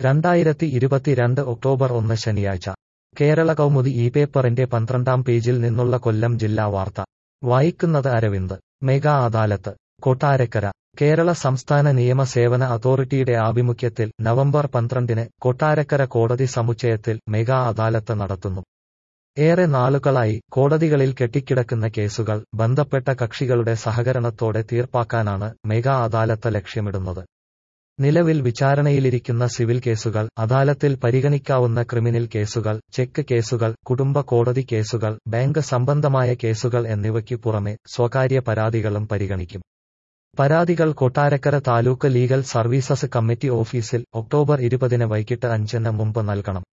രണ്ടായിരത്തി ഇരുപത്തിരണ്ട് ഒക്ടോബർ ഒന്ന് ശനിയാഴ്ച കേരള കൗമുദി ഈ പേപ്പറിന്റെ പന്ത്രണ്ടാം പേജിൽ നിന്നുള്ള കൊല്ലം ജില്ലാ വാർത്ത വായിക്കുന്നത് അരവിന്ദ് മെഗാ അദാലത്ത് കൊട്ടാരക്കര കേരള സംസ്ഥാന നിയമ സേവന അതോറിറ്റിയുടെ ആഭിമുഖ്യത്തിൽ നവംബർ പന്ത്രണ്ടിന് കൊട്ടാരക്കര കോടതി സമുച്ചയത്തിൽ മെഗാ അദാലത്ത് നടത്തുന്നു ഏറെ നാളുകളായി കോടതികളിൽ കെട്ടിക്കിടക്കുന്ന കേസുകൾ ബന്ധപ്പെട്ട കക്ഷികളുടെ സഹകരണത്തോടെ തീർപ്പാക്കാനാണ് മെഗാ അദാലത്ത് ലക്ഷ്യമിടുന്നത് നിലവിൽ വിചാരണയിലിരിക്കുന്ന സിവിൽ കേസുകൾ അദാലത്തിൽ പരിഗണിക്കാവുന്ന ക്രിമിനൽ കേസുകൾ ചെക്ക് കേസുകൾ കുടുംബ കോടതി കേസുകൾ ബാങ്ക് സംബന്ധമായ കേസുകൾ എന്നിവയ്ക്കു പുറമെ സ്വകാര്യ പരാതികളും പരിഗണിക്കും പരാതികൾ Kottarakkara taluk legal services committee ഓഫീസിൽ ഒക്ടോബർ ഇരുപതിന് വൈകിട്ട് അഞ്ചിന് മുമ്പ് നൽകണം